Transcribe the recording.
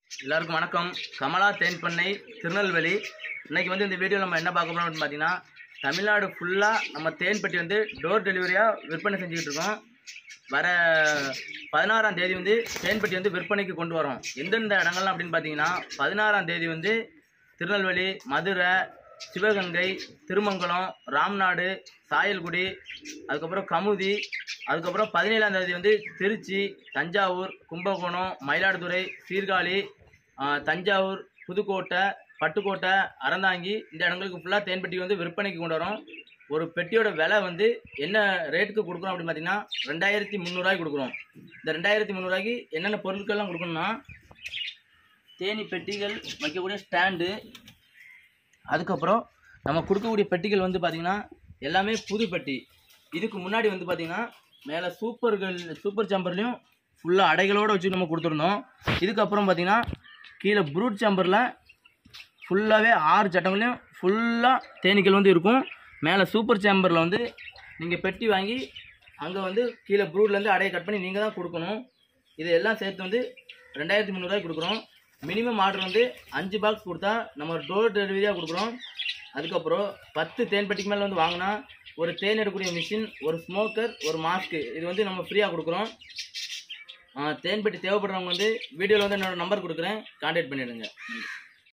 எல்லாருக்கும் வணக்கம் கமலா தேன் பண்ணை திருநெல்வேலி இன்னைக்கு வந்து இந்த வீடியோவில் நம்ம என்ன பார்க்க போறோம் அப்படின்னு பார்த்தீங்கன்னா தமிழ்நாடு ஃபுல்லாக நம்ம தேன் பெட்டி வந்து டோர் டெலிவரியாக விற்பனை செஞ்சுக்கிட்டு இருக்கோம் வர பதினாறாம் தேதி வந்து தேன் பெட்டி வந்து விற்பனைக்கு கொண்டு வரோம் எந்தெந்த இடங்கள்லாம் அப்படின்னு பார்த்தீங்கன்னா பதினாறாம் தேதி வந்து திருநெல்வேலி மதுரை சிவகங்கை திருமங்கலம் ராம்நாடு சாயல்குடி அதுக்கப்புறம் கமுதி அதுக்கப்புறம் பதினேழாம் தேதி வந்து திருச்சி தஞ்சாவூர் கும்பகோணம் மயிலாடுதுறை சீர்காழி ஆ, தஞ்சாவூர் புதுக்கோட்டை பட்டுக்கோட்டை அறந்தாங்கி இந்த இடங்களுக்கு ஃபுல்லாக தேன் பெட்டி வந்து விற்பனைக்கு கொண்டு வரோம் ஒரு பெட்டியோட விலை வந்து என்ன ரேட்டுக்கு கொடுக்குறோம் அப்படின்னு பார்த்தீங்கன்னா ரெண்டாயிரத்தி முந்நூறுவாய்க்கு கொடுக்குறோம் இந்த ரெண்டாயிரத்தி முந்நூறுவாய்க்கு என்னென்ன பொருட்கள்லாம் கொடுக்கணும்னா தேனி பெட்டிகள் வைக்கக்கூடிய ஸ்டாண்டு அதுக்கப்புறம் நம்ம கொடுக்கக்கூடிய பெட்டிகள் வந்து பார்த்திங்கன்னா எல்லாமே புது பெட்டி இதுக்கு முன்னாடி வந்து பார்த்திங்கன்னா மேலே சூப்பர்கள் சூப்பர் சாம்பர்லேயும் ஃபுல்லாக அடைகளோடு வச்சு நம்ம கொடுத்துருந்தோம் இதுக்கப்புறம் பார்த்திங்கன்னா கீழே ப்ரூட் சாம்பரில் ஃபுல்லாகவே ஆறு சட்டங்களையும் ஃபுல்லாக தேனீக்கள் வந்து இருக்கும் மேலே சூப்பர் சேம்பரில் வந்து நீங்கள் பெட்டி வாங்கி அங்கே வந்து கீழே ப்ரூட்லேருந்து அடையை கட் பண்ணி நீங்கள் தான் கொடுக்கணும் இது எல்லாம் சேர்த்து வந்து ரெண்டாயிரத்தி முந்நூறுவாய்க்கு கொடுக்குறோம் மினிமம் ஆர்டர் வந்து அஞ்சு பாக்ஸ் கொடுத்தா நம்ம டோர் டெலிவரியாக கொடுக்குறோம் அதுக்கப்புறம் பத்து தேன் பெட்டிக்கு மேலே வந்து வாங்கினா ஒரு தேன் எடுக்கக்கூடிய மிஷின் ஒரு ஸ்மோக்கர் ஒரு மாஸ்க்கு இது வந்து நம்ம ஃப்ரீயாக கொடுக்குறோம் ஆ, தேன் பெட்டி தேவைப்படுறவங்க வந்து வீடியோவில் வந்து என்னோட நம்பர் கொடுக்குறேன் கான்டாக்ட் பண்ணிடுங்க நன்றி